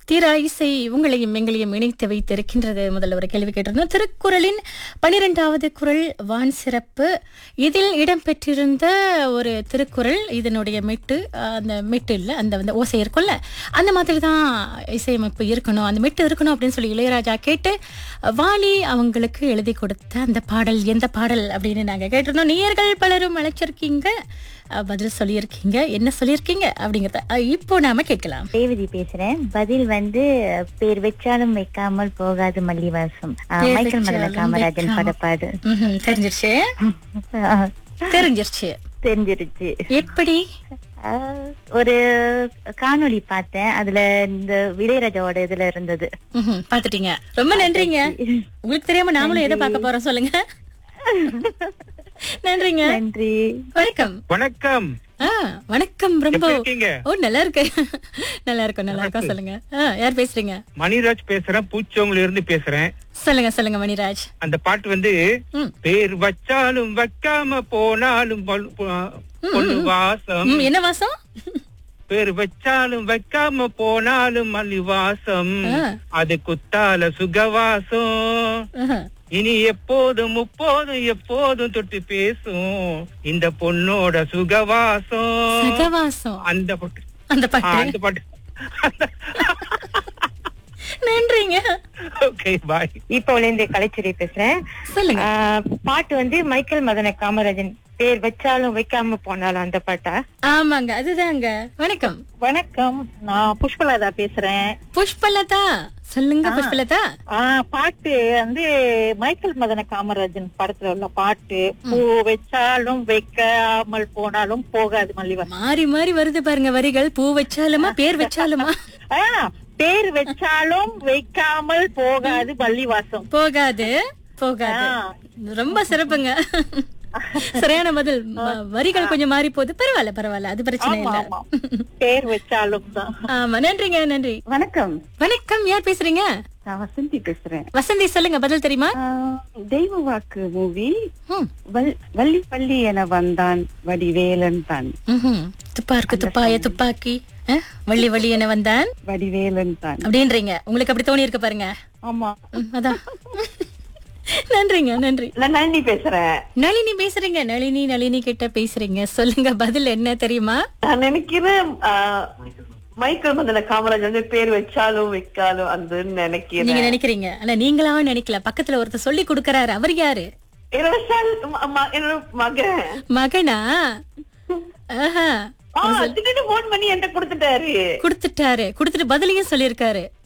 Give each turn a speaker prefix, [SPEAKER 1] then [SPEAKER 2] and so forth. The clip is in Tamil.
[SPEAKER 1] தீரா இசை உங்களையும் எங்களையும் இணைத்து வைத்திருக்கின்றது முதல்ல ஒரு கேள்வி கேட்டிருந்தோம் திருக்குறளின் பனிரெண்டாவது குறள் வான் சிறப்பு இதில் இடம்பெற்றிருந்த ஒரு திருக்குறள் இதனுடைய மெட்டு அஹ், அந்த மெட்டு இல்லை அந்த வந்து ஓசை இருக்கும்ல அந்த மாதிரி தான் இசையமைப்பு இருக்கணும் அந்த மெட்டு இருக்கணும் அப்படின்னு சொல்லி இளையராஜா கேட்டு வாலி அவங்களுக்கு எழுதி கொடுத்த அந்த பாடல் எந்த பாடல் அப்படின்னு நாங்க கேட்டிருந்தோம் நேயர்கள் பலரும் அழைச்சிருக்கீங்க அஹ், பதில் சொல்லியிருக்கீங்க என்ன சொல்லியிருக்கீங்க அப்படிங்கறத அஹ், இப்போ நாம கேட்கலாம்
[SPEAKER 2] ரேவதி பேசுறேன் பதில் வந்து பேர் வச்சாலும் வைக்காமல் போகாது மல்லிவாசம் ஆ,
[SPEAKER 1] பேர்
[SPEAKER 2] மைக்கேல் மதன
[SPEAKER 1] வச்சாலும்
[SPEAKER 2] காமராஜன்
[SPEAKER 1] வைக்காம-
[SPEAKER 2] படப்பாடு
[SPEAKER 1] ம்ஹும், தெரிஞ்சிருச்சு
[SPEAKER 2] ஆ,
[SPEAKER 1] தெரிஞ்சிருச்சு
[SPEAKER 2] தெரிஞ்சிருச்சு
[SPEAKER 1] எப்படி
[SPEAKER 2] ஆ, ஒரு காணொளி பார்த்தேன் அதுல இந்த இளையராஜாவோட இதுல இருந்தது
[SPEAKER 1] ம்ஹும், பாத்துட்டீங்க ரொம்ப நன்றிங்க உங்களுக்கு தெரியாம நாமளும் எதை பார்க்க போறோம் சொல்லுங்க நன்றிங்க
[SPEAKER 2] நன்றி
[SPEAKER 1] வணக்கம்
[SPEAKER 3] வணக்கம்
[SPEAKER 1] ஆ, வணக்கம் ரொம்ப
[SPEAKER 3] எப்படி இருக்கீங்க
[SPEAKER 1] ஓ நல்லா இருக்கு நல்லா இருக்கும் நல்லா இருக்கும் சொல்லுங்க ஆ, யார் பேசுறீங்க
[SPEAKER 3] மணிராஜ் பேசுறேன் பூச்சோங்கல இருந்து பேசுறேன்
[SPEAKER 1] சொல்லுங்க சொல்லுங்க மணிராஜ்
[SPEAKER 3] அந்த பாட்டு வந்து
[SPEAKER 1] ம்.
[SPEAKER 3] பேர் வச்சாலும் வைக்காம போனாலும் பொல்- பொ- பொண்ணு வாசம்
[SPEAKER 1] ம், என்ன வாசம்
[SPEAKER 3] பேர் வச்சாலும் வைக்காம போனாலும் மல்லி வாசம்
[SPEAKER 1] ஆ.
[SPEAKER 3] அது குத்தால சுகவாசம்
[SPEAKER 1] ஆஹா.
[SPEAKER 3] இனி எப்போதும் முப்போதும் எப்போதும் தொட்டு பேசும் இந்த பொண்ணோட சுகவாசம்
[SPEAKER 1] சகவாசம்
[SPEAKER 3] அந்த பாட்டு
[SPEAKER 1] அந்த
[SPEAKER 3] ஆ,
[SPEAKER 1] பாட்டு
[SPEAKER 3] அந்த பாட்டு
[SPEAKER 1] நன்றிங்க
[SPEAKER 3] ஓகே பாய்
[SPEAKER 2] இப்ப இருந்து கலைச்செடி பேசுறேன்
[SPEAKER 1] சொல்லுங்க
[SPEAKER 2] ஆ, பாட்டு வந்து மைக்கேல் மதன காமராஜன் பேர் வச்சாலும் வைக்காம போனாலும் அந்த பாட்டா
[SPEAKER 1] ஆமாங்க அதுதாங்க வணக்கம்
[SPEAKER 2] வணக்கம் நான் புஷ்பலதா பேசுறேன்
[SPEAKER 1] புஷ்பலதா சொல்லுங்க புஷ்பலதா
[SPEAKER 4] ஆ, பாட்டு வந்து மைக்கேல் மதன காமராஜன் படத்துல உள்ள பாட்டு பூ வச்சாலும் வைக்காமல் போனாலும் போகாது மல்லிவன்
[SPEAKER 1] மாறி மாறி வருது பாருங்க வரிகள் பூ வச்சாலுமா பேர் வச்சாலுமா
[SPEAKER 4] ஆ, பேர் வச்சாலும் வைக்காமல் போகாது மல்லிவாசம்
[SPEAKER 1] போகாது போகாது ரொம்ப சிறப்புங்க சரியான பதில் ம- வரிகள் கொஞ்சம் மாறி போகுது பரவாயில்ல பரவாயில்ல அது பிரச்சனை
[SPEAKER 4] ஆமா
[SPEAKER 1] இல்ல
[SPEAKER 4] ஆமா பேர் வச்சாலும் தான்
[SPEAKER 1] ஆமா நன்றிங்க நன்றி
[SPEAKER 2] வணக்கம்
[SPEAKER 1] வணக்கம் யார் பேசுறீங்க
[SPEAKER 2] நான் வசந்தி பேசுறேன்
[SPEAKER 1] வசந்தி சொல்லுங்க பதில் தெரியுமா
[SPEAKER 2] தெய்வ வாக்கு மூவி
[SPEAKER 1] ம்.
[SPEAKER 2] வள்ளி பள்ளி என வந்தான் வடிவேலன் தான்
[SPEAKER 1] ம்ஹும். துப்பாருக்கு துப்பாய துப்பாக்கி அஹ், வள்ளி வள்ளி என வந்தான்
[SPEAKER 2] வடிவேலன் தான்
[SPEAKER 1] அப்படின்றீங்க உங்களுக்கு அப்படி தோணி இருக்கு பாருங்க
[SPEAKER 2] ஆமா
[SPEAKER 1] ம், அதான் நன்றிங்க நன்றி
[SPEAKER 4] நான் நன்றி பேசுறேன்
[SPEAKER 1] நளினி பேசுறீங்க நளினி நளினி கிட்ட பேசுறீங்க சொல்லுங்க பதில் என்ன தெரியுமா
[SPEAKER 4] நான் நினைக்கிறேன் மைக்கேல் மதன காமராஜ் வந்து பேர் வச்சாலும் வைக்காலும் அந்த நினைக்கிறேன்
[SPEAKER 1] நீங்க நினைக்கிறீங்க ஆனா நீங்களா நினைக்கல பக்கத்துல ஒருத்தர் சொல்லி கொடுக்கறாரு அவர் யாரு
[SPEAKER 4] என்னோட மகன்
[SPEAKER 1] மகனா ஆஹா
[SPEAKER 4] திடீர்னு போன் பண்ணி என்கிட்ட கொடுத்துட்டாரு
[SPEAKER 1] கொடுத்துட்டாரு கொடுத்துட்டு பதிலையும் சொல்லியிருக்காரு